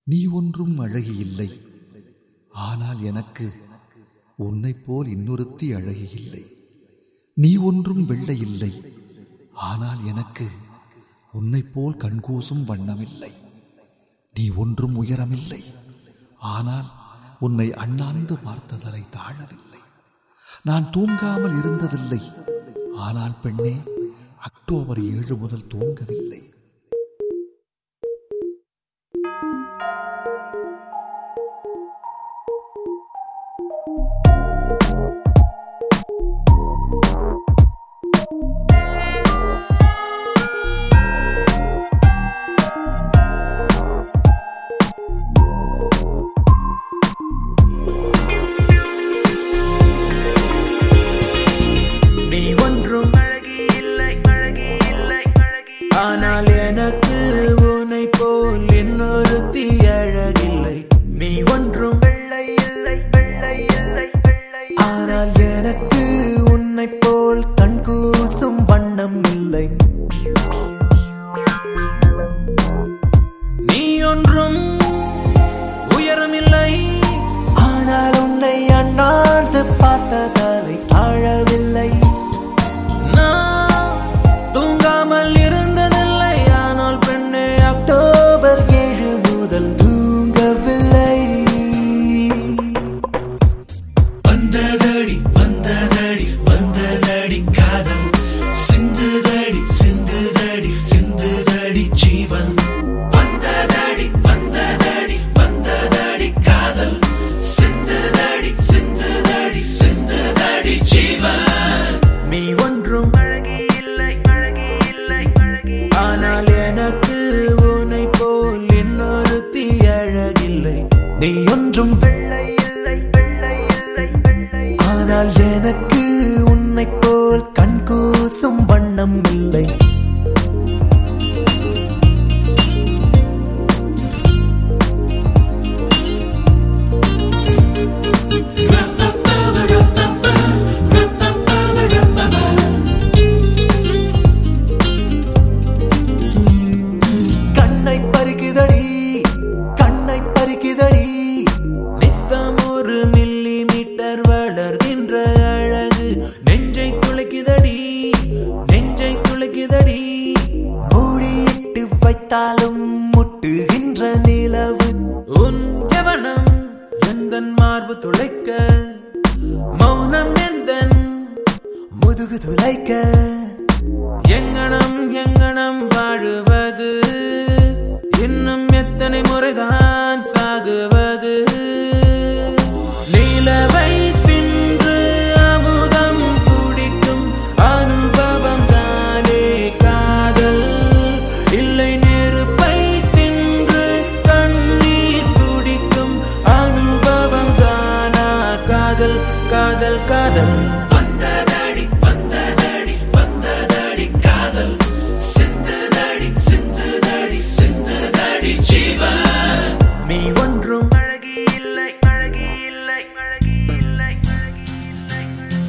நீ ஒன்றும் அழகி இல்லை ஆனால் எனக்கு உன்னைப் போல் இன்னொருத்தி அழகி இல்லை நீ ஒன்றும் வெள்ளை இல்லை ஆனால் எனக்கு உன்னைப் போல் கண்கூசும் வண்ணமில்லை நீ ஒன்றும் உயரமில்லை ஆனால் உன்னை அண்ணாந்து பார்த்ததலை தாழவில்லை நான் தூங்காமல் இருந்ததில்லை ஆனால் பெண்ணே அக்டோபர் ஏழு முதல் தூங்கவில்லை நீ ஒன்றும் அழகி இல்லை அழகி இல்லை அழகி ஆனால் எனக்கு உன்னை போல் இன்னொருத்தி அழகில்லை நீ ஒன்றும் வெள்ளை இல்லை வெள்ளை இல்லை வெள்ளை ஆனால் எனக்கு உன்னை போல் கண் கூசும் வண்ணம் இல்லை நீ ஒன்றும் உயரமில்லை ஆனால் உன்னை அண்ணாந்து பார்த்ததாலை தாழவில்லை நான் தூங்காமல் இருந்ததில்லை ஆனால் பெண்ணே அக்டோபர் ஏழு முதல் தூங்கவில்லை வந்ததடி வந்ததடி வந்ததடி காதல் சிந்துதடி சிந்துதடி சிந்துதடி ஜீவன் வந்ததடி வந்ததடி வந்ததடி காதல் சிந்துதடி சிந்துதடி சிந்துதடி ஜீவன் நீ ஒன்றும் அழகி இல்லை அழகி இல்லை அழகி ஆனால் எனக்கு உன்னை போல் இன்னொருத்தி அழகில்லை நீ ஒன்றும் வெள்ளை இல்லை வெள்ளை இல்லை வெள்ளை ஆனால் எனக்கு உன்னை போல் கண் கூசும் வண்ணம் இல்லை கண்ணை பறிக்குதடி கண்ணை பறிக்குதடி நித்தம் ஒரு மில்லி மீட்டர் வளர்கின்ற அழகு நெஞ்சை துளைக்குதடி நெஞ்சை துளைக்குதடி மூடியிட்டு வைத்தாலும் முட்டுகின்ற நிலவு உன் யவனம் எந்தன் மார்பு துளைக்க மௌனம் எந்தன் முதுகு துளைக்க எங்கனம் எங்கனம் வாழுவது இன்னும் எத்தனை முறைதான் சாகுவது நிலவை தின்று அமுதம் குடிக்கும் அனுபவம் தானே காதல் இல்லை நெருப்பை தின்று தண்ணீர் குடிக்கும் அனுபவம் தானா காதல் காதல் காதல் வந்ததடி வந்ததடி வந்ததடி காதல் சிந்துதடி சிந்துதடி சிந்துதடி ஜீவன் நீ ஒன்றும் அழகி இல்லை அழகி இல்லை அழகி இல்லை அழகி இல்லை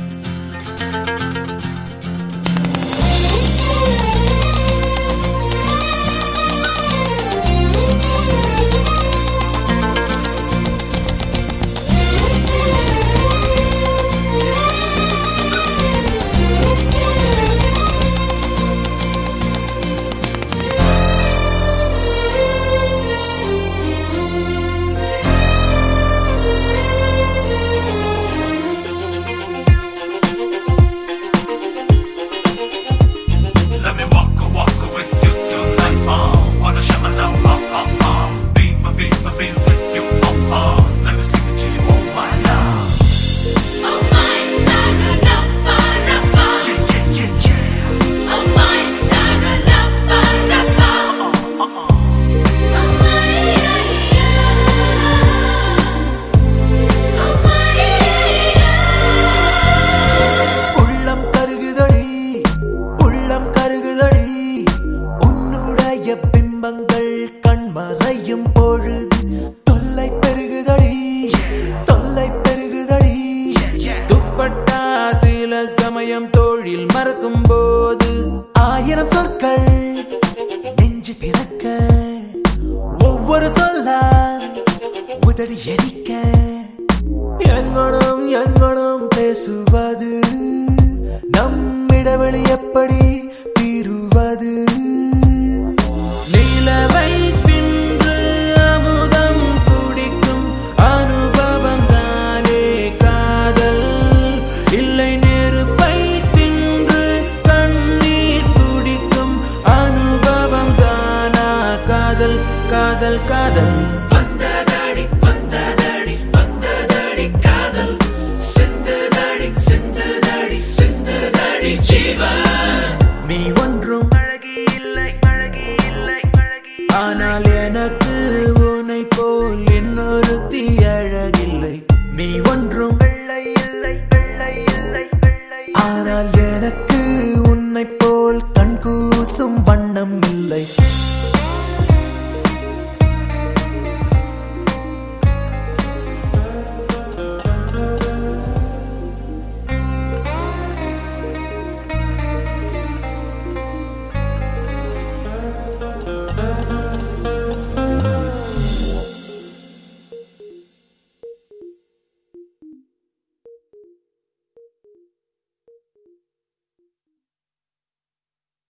Let me walk a walk with you tonight. Uh, wanna share my love. Uh, uh, uh. Be my be my be with you. Uh, uh. Let me sing it to you. Oh my love. Oh my Saralappa Yeah yeah yeah yeah. Oh my Saralappa Uh, uh, uh. Oh my Oh my உள்ளம் கருகுதடி உள்ளம் கருகுதடி உன்னுடைய பிம்பங்கள் கண்மறையும் பொழுது தொல்லை பெருகுதடி தொல்லை பெருகுதடி துப்பட்டா சில சமயம் தோழில் மறக்கும் போது ஆயிரம் சொற்கள் நெஞ்சு பிறக்க ஒவ்வொரு சொல்லா காதல் காதல் காதல் வந்ததடி வந்ததடி வந்ததடி காதல் சிந்துதடி சிந்துதடி சிந்துதடி ஜீவன் நீ ஒன்றும் அழகி இல்லை அழகி இல்லை அழகி ஆனால் எனக்கு உன்னை போல் இன்னொருத்தி அழகில்லை நீ